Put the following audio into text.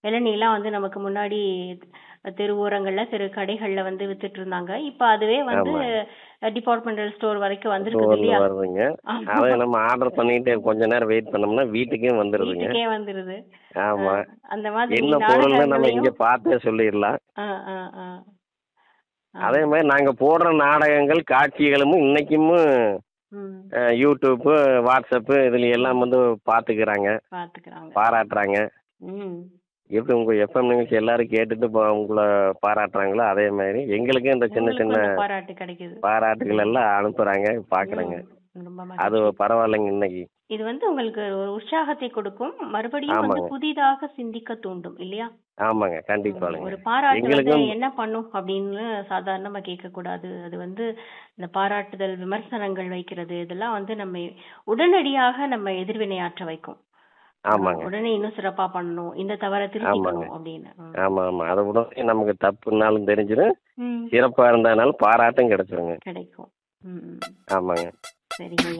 இளநீலாம் வந்து நமக்கு முன்னாடி தெரு ஓரங்கள்ல தெரு கடைகள்ல வந்து வித்துட்டு இருந்தாங்க இப்ப அதுவே வந்து டிபார்ட்மெண்டல் ஸ்டோர் வரைக்கும் வந்திருக்குது ஸ்டோர்ல இல்லையா வருதுங்க ஆமா. அதை நம்ம ஆர்டர் பண்ணிட்டு கொஞ்ச நேரம் வெயிட் பண்ணோம்னா வீட்டுக்கே வந்துருதுங்க வீட்டுக்கே வந்துருது ஆமா ஆ, அந்த மாதிரி என்ன பொருள்னு நம்ம நாடகங்களையும் இங்க பார்த்தே சொல்லிடலாம் ஆ, ஆ, ஆ. ஆ. அதே மாதிரி நாங்க போடுற நாடகங்கள் காட்சிகளும் இன்னைக்கும் ம், அஹ், யூடியூப்பு வாட்ஸ்அப்பு இதுல எல்லாம் வந்து பாத்துக்கிறாங்க பாத்துக்கிறாங்க பாராட்டுறாங்க ம் எப்படி உங்க எஃப்எம் நிகழ்ச்சி எல்லாரும் கேட்டுட்டு பா- உங்களை பாராட்டுறாங்களோ அதே மாதிரி எங்களுக்கும் இந்த சின்ன உங்களுக்கு சின்ன அந்த பாராட்டு கிடைக்குது பாராட்டுகள் எல்லாம் அனுப்புறாங்க பாக்குறாங்க ம், ரொம்ப அது மகிழ்ச்சி. பரவாயில்லைங்க இன்னைக்கு இது வந்து உங்களுக்கு ஒரு உற்சாகத்தை கொடுக்கும் மறுபடியும் வந்து ஆமாங்க. புதிதாக சிந்திக்க தூண்டும் இல்லையா ஆமாங்க ம், கண்டிப்பாங்க ஒரு பாராட்டு வந்து எங்களுக்கும் என்ன பண்ணும் அப்படின்னு சாதாரணமா கேட்க கூடாது அது வந்து இந்த பாராட்டுதல் விமர்சனங்கள் வைக்கிறது இதெல்லாம் வந்து நம்ம உடனடியாக நம்ம எதிர்வினையாற்ற வைக்கும் ஆமாங்க உடனே இன்னும் சிறப்பா பண்ணணும் இந்த தவறை ஆமாங்க. திருத்திக்கணும் அப்படின்னு ம். ஆமா ஆமா அதை உடனே நமக்கு தப்புனாலும் தெரிஞ்சிடும் ம், சிறப்பா இருந்தாலும் பாராட்டும் கிடைச்சிருங்க கிடைக்கும் ம், ம். ஆமாங்க சரிங்க